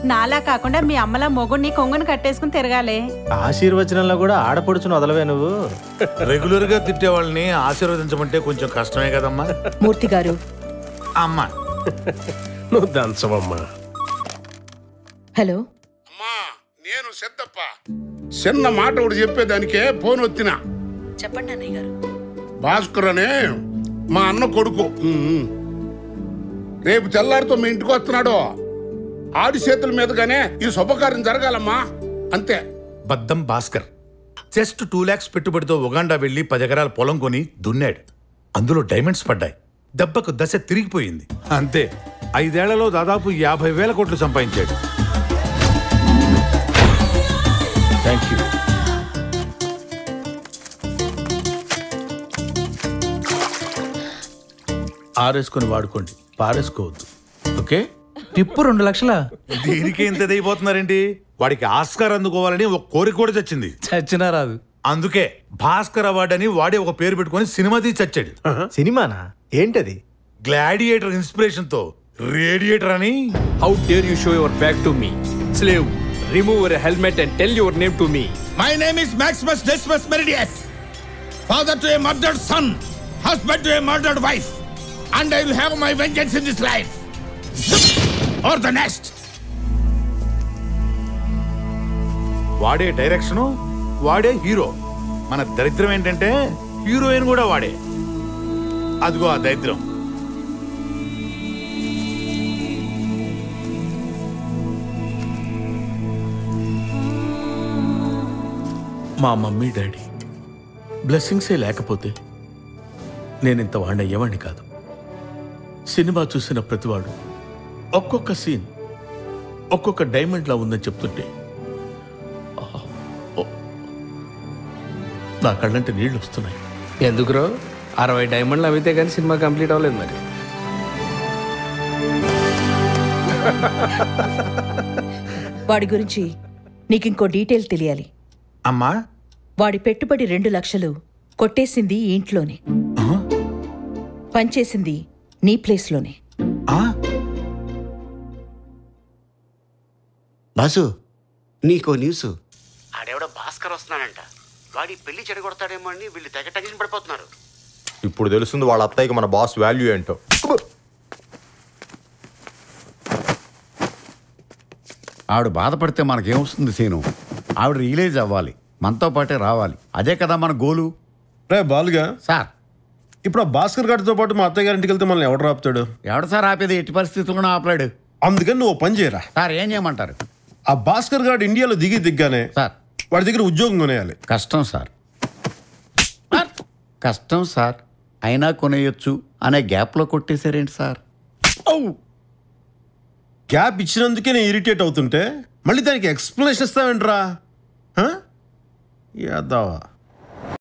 నాలా కాకుండా మీ అమ్మలా మొగుడిని కొంగుని కట్టేసుకుని తిరగాలి ఆశీర్వచనంలో కూడా ఆడపడుచును వదలవే నువ్వు రెగ్యులర్ గా తిట్టే వాళ్ళని ఆశీర్వదించమంటే కొంచెం కష్టమే కదమ్మా మూర్తి గారు అమ్మా నువ్వు దంచవమ్మా హలో అమ్మా నేను సిద్ధప్ప చిన్న మాట ఒకటి చెప్పేదానికే ఫోన్ వచ్చిన చెప్పండి అన్నయ్య గారు భాస్కర్ అనే మా అన్న కొడుకు ఉమ్. రేపు తెల్లారితో మీ ఇంటికి వస్తున్నాడు ఆడి చేతుల మీదుగానే ఈ శుభకార్యం జరగాలమ్మా అంతే బద్దం భాస్కర్ జస్ట్ టూ లాక్స్ పెట్టుబడితో ఉగాండా వెళ్లి పది ఎకరాల పొలం కొని దున్నాడు అందులో డైమండ్స్ పడ్డాయి దెబ్బకు దశ తిరిగిపోయింది అంతే ఐదేళ్లలో దాదాపు యాభై వేల కోట్లు సంపాదించాడు థ్యాంక్ యూ ఆరేసుకొని వాడుకోండి పారేసుకోవద్దు ఓకే టిప్పు రెండు లక్షల దీనికి ఎంత అయిపోతున్నారేంటి వాడికి ఆస్కార్ అందుకోవాలని ఒక కోరిక కూడా చచ్చింది చచ్చినా రాదు అందుకే భాస్కర్ అవార్డు అని వాడే ఒక పేరు పెట్టుకొని సినిమా తీసి చచ్చాడు సినిమానా ఏంటది గ్లాడియేటర్ ఇన్స్పిరేషన్ తో రేడియేటర్ అని how dare you show your back to me slave remove your helmet and tell your name to me my name is Maximus డెస్మస్ Meridius father to A murdered sun husband to A murdered wife and I will have my vengeance in this life or the next వాడే direction వాడే hero మన దరిద్రం ఏంటంటే heroine కూడా వాడే అదిగో ఆ దరిద్రం మా మమ్మీ డాడీ బ్లెస్సింగ్సే లేకపోతే నేను ఇంత వాడిన అయ్యేవాడిని కాదు సినిమా చూసిన ప్రతివాడు ఒక్కొక్క సీన్ ఒక్కొక్క డైమండ్లా ఉందని చెప్తుంటే ఆ, ఓ, నా కళ్ళంటే నీళ్ళు వస్తున్నాయి ఎందుకురో అరవై డైమండ్లు అవితే కానీ సినిమా కంప్లీట్ అవ్వలేదు మరి వాడి గురించి నీకు ఇంకో డీటెయిల్ తెలియాలి అమ్మా వాడి పెట్టుబడి రెండు లక్షలు కొట్టేసింది ఈ ఇంట్లోనే పనిచేసింది నీ ప్లేస్లోనే ఆ? బాసు నీకో న్యూస్ ఆడెవడో భాస్కర్ వస్తున్నాడంట వాడి పెళ్లి చెడగొడతాడేమో అని వీళ్ళు తెగ టెన్షన్ పడిపోతున్నారు ఇప్పుడు తెలుస్తుంది వాళ్ళ అత్తయ్యకి మన బాస్ వాల్యూ ఏంటో ఆవిడ బాధపడితే మనకేమొస్తుంది సీను ఆవిడ రియలైజ్ అవ్వాలి మనతో పాటే రావాలి అదే కదా మన గోలు రే బాలుగా సార్ ఇప్పుడు ఆ భాస్కర్ గారితో పాటు మా అత్తయ్య గారింటికి వెళ్తే మనల్ని ఎవడు రాపుతాడు ఎవడ సార్ ఆపేది ఎట్టి పరిస్థితుల్లో ఆపలాడు అందుకని నువ్వు ఓ పని చేయరా సార్ ఏం చేయమంటారు ఆ భాస్కర్ గారు ఇండియాలో దిగి దిగ్గానే సార్ వాడి దగ్గర ఉద్యోగం కొనేయాలి కష్టం సార్ సార్, కష్టం సార్ అయినా కొనేయొచ్చు అనే గ్యాప్లో కొట్టేశారేంటి సార్ గ్యాప్ ఇచ్చినందుకే నేను ఇరిటేట్ అవుతుంటే మళ్ళీ దానికి ఎక్స్ప్లెనేషన్ ఇస్తావేంట్రా హ? యాదవా